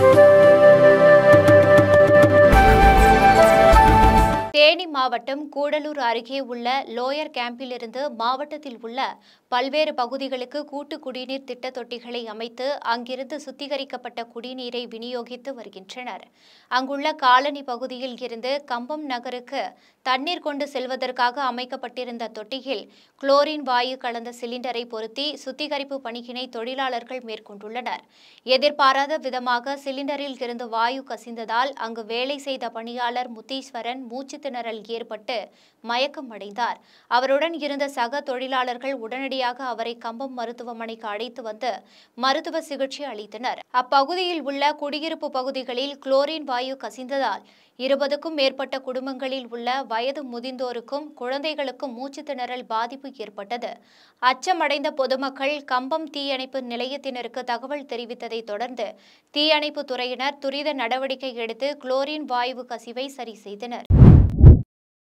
தேனி மாவட்டம் கூடலூர் அருகே உள்ள லோயர் கேம்பிலிருந்து மாவட்டத்தில் உள்ள பல்வேறு பகுதிகளுக்கு கூட்டு குடிநீர் திட்ட தொட்டிகளை அமைத்து அங்கிருந்து சுத்திகரிக்கப்பட்ட குடிநீரை விநியோகித்து வருகின்றனர் அங்குள்ள காலனி பகுதியில் இருந்து கம்பம் நகருக்கு தண்ணீர் கொண்டு செல்வதற்காக அமைக்கப்பட்டிருந்த தொட்டியில் குளோரின் வாயு கலந்த சிலிண்டரை பொருத்தி சுத்திகரிப்பு பணியினை தொழிலாளர்கள் மேற்கொண்டுள்ளனர் எதிர்பாராத விதமாக சிலிண்டரில் இருந்து வாயு கசிந்ததால் அங்கு வேலை செய்த பணியாளர் முத்தீஸ்வரன் மூச்சு திணறல் ஏற்பட்டு மயக்கம் அடைந்தார் அவருடன் இருந்த சக தொழிலாளர்கள் உடனடியாக அவரை கம்பம் மருத்துவமனைக்கு அழைத்து வந்து மருத்துவ சிகிச்சை அளித்தனர் அப்பகுதியில் உள்ள குடியிருப்பு பகுதிகளில் குளோரின் வாயு கசிந்ததால் இருபதுக்கும் மேற்பட்ட குடும்பங்களில் உள்ள வயது முதிர்ந்தோருக்கும் குழந்தைகளுக்கும் மூச்சு திணறல் பாதிப்பு ஏற்பட்டது அச்சமடைந்த பொதுமக்கள் கம்பம் தீயணைப்பு நிலையத்தினருக்கு தகவல் தெரிவித்ததை தொடர்ந்து தீயணைப்பு துறையினர் துரித நடவடிக்கை எடுத்து குளோரின் வாயு கசிவை சரி செய்தனர்